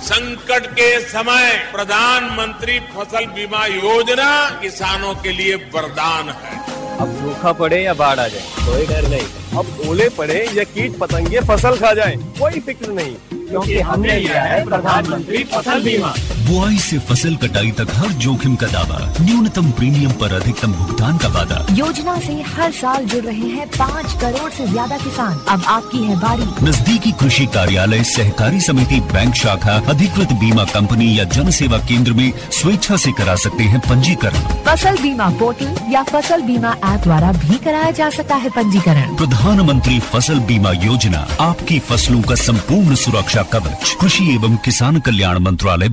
संकट के समय प्रधानमंत्री फसल बीमा योजना किसानों के लिए वरदान है अब सूखा पड़े या बाढ़ आ जाए कोई डर नहीं अब ओले पड़े या कीट पतंगे फसल खा जाए कोई फिक्र नहीं क्योंकि हमने लिया है प्रधानमंत्री फसल बीमा बुआई से फसल कटाई तक हर जोखिम का दावा न्यूनतम प्रीमियम पर अधिकतम भुगतान का वादा योजना से हर साल जुड़ रहे हैं पाँच करोड़ से ज्यादा किसान अब आपकी है बारी नजदीकी कृषि कार्यालय सहकारी समिति बैंक शाखा अधिकृत बीमा कंपनी या जन सेवा केंद्र में स्वेच्छा से करा सकते हैं पंजीकरण फसल बीमा पोर्टल या फसल बीमा ऐप द्वारा भी कराया जा सकता है पंजीकरण प्रधानमंत्री फसल बीमा योजना आपकी फसलों का संपूर्ण सुरक्षा कवच कृषि एवं किसान कल्याण मंत्रालय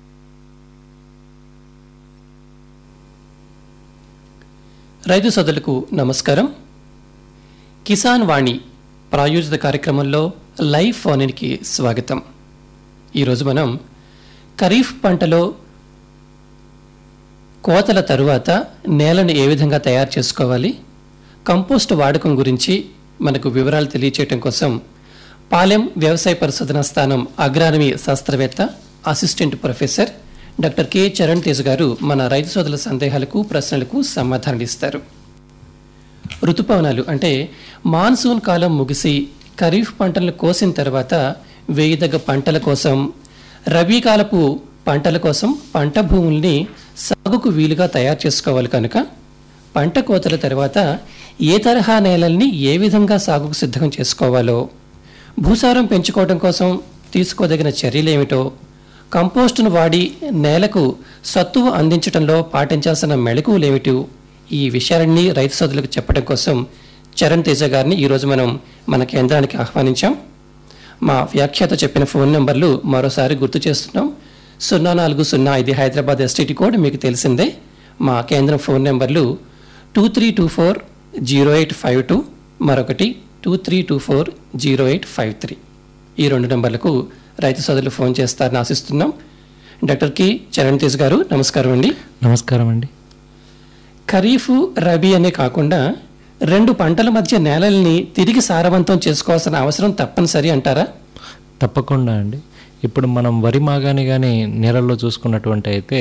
రైతు సోదరులకు నమస్కారం కిసాన్ వాణి ప్రాయోజిత కార్యక్రమంలో లైవ్ ఫోన్కి స్వాగతం ఈరోజు మనం ఖరీఫ్ పంటలో కోతల తరువాత నేలను ఏ విధంగా తయారు చేసుకోవాలి కంపోస్ట్ వాడకం గురించి మనకు వివరాలు తెలియచేయటం కోసం పాలెం వ్యవసాయ పరిశోధన స్థానం అగ్రానమీ శాస్త్రవేత్త assistant professor doctor K Charan Tej garu మన రైతు సోదరుల సందేహాలకు ప్రశ్నలకు సమాధానాలు ఇస్తారు ఋతుపవనాలు అంటే మాన్సూన్ కాలం ముగిసి ఖరీఫ్ పంటలను కోసిన తర్వాత వేయదగ్గ పంటల కోసం రబీ కాలపు పంటల కోసం పంట భూముల్ని సాగుకు వీలుగా తయారు చేసుకోవాలి కనుక పంట కోతల తర్వాత ఏ తరహా నేలల్ని ఏ విధంగా సాగుకు సిద్ధం చేసుకోవాలో భూసారం పెంచుకోవడం కోసం తీసుకోదగిన చర్యలేమిటో కంపోస్టును వాడి నేలకు సత్తువ అందించడంలో పాటించాల్సిన మెళకువలేమిటి ఈ విషయాలన్నీ రైతు సోదరులకు చెప్పడం కోసం చరణ్ తేజ గారిని ఈరోజు మనం మన కేంద్రానికి ఆహ్వానించాం మా వ్యాఖ్యాత చెప్పిన ఫోన్ నెంబర్లు మరోసారి గుర్తు చేస్తున్నాం సున్నా నాలుగు సున్నా ఐదు హైదరాబాద్ ఎస్టీటీ కోడ్ మీకు తెలిసిందే మా కేంద్రం ఫోన్ నెంబర్లు two three two four zero eight five two మరొకటి two three two four zero eight five three ఈ రెండు నెంబర్లకు రైతు సోదరులు ఫోన్ చేస్తారని ఆశిస్తున్నాం డాక్టర్ కి చరణ్ తేజ్ గారు నమస్కారం అండి నమస్కారం అండి ఖరీఫ్ రబీ అనే కాకుండా రెండు పంటల మధ్య నేలల్ని తిరిగి సారవంతం చేసుకోవాల్సిన అవసరం తప్పనిసరి అంటారా తప్పకుండా అండి ఇప్పుడు మనం వరి మాగాని కానీ నేలల్లో చూసుకున్నటువంటి అయితే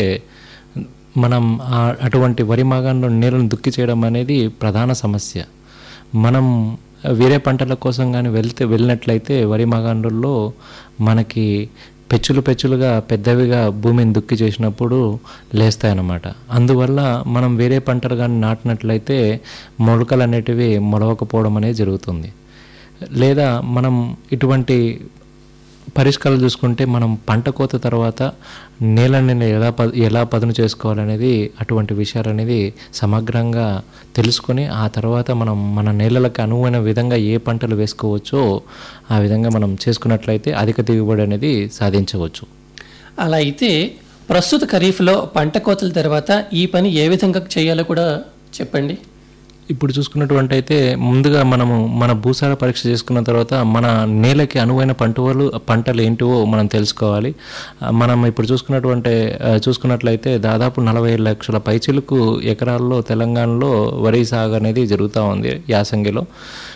మనం ఆ- అటువంటి వరి మాగాన్లో నేలను దుక్కి చేయడం అనేది ప్రధాన సమస్య మనం వేరే పంటల కోసం కానీ వెళ్తే వెళ్ళినట్లయితే వరి మాగాన్లలో మనకి పెచ్చులు పెచ్చులుగా పెద్దవిగా భూమిని దుక్కి చేసినప్పుడు లేస్తాయన్నమాట అందువల్ల మనం వేరే పంటలు కానీ నాటినట్లయితే మొలకలు అనేటివి మొలవకపోవడం అనేది జరుగుతుంది లేదా మనం ఇటువంటి పరిష్కారాలు చూసుకుంటే మనం పంట కోత తర్వాత నేలని ఎలా ప ఎలా పదును చేసుకోవాలనేది అటువంటి విషయాలు అనేది సమగ్రంగా తెలుసుకొని ఆ తర్వాత మనం మన నేలలకు అనువైన విధంగా ఏ పంటలు వేసుకోవచ్చో ఆ విధంగా మనం చేసుకున్నట్లయితే అధిక దిగుబడి అనేది సాధించవచ్చు అలా అయితే ప్రస్తుత ఖరీఫ్లో పంట కోతల తర్వాత ఈ పని ఏ విధంగా చేయాలో కూడా చెప్పండి ఇప్పుడు చూసుకున్నటువంటి అయితే ముందుగా మనము మన భూసార పరీక్ష చేసుకున్న తర్వాత మన నేలకి అనువైన పంటలు పంటలు ఏంటివో మనం తెలుసుకోవాలి ఆ, మనం ఇప్పుడు చూసుకున్నటువంటి ఆ, చూసుకున్నట్లయితే దాదాపు నలభై ఏడు లక్షల పైచిలకు ఎకరాల్లో తెలంగాణలో వరి సాగు అనేది జరుగుతూ ఉంది యాసంగిలో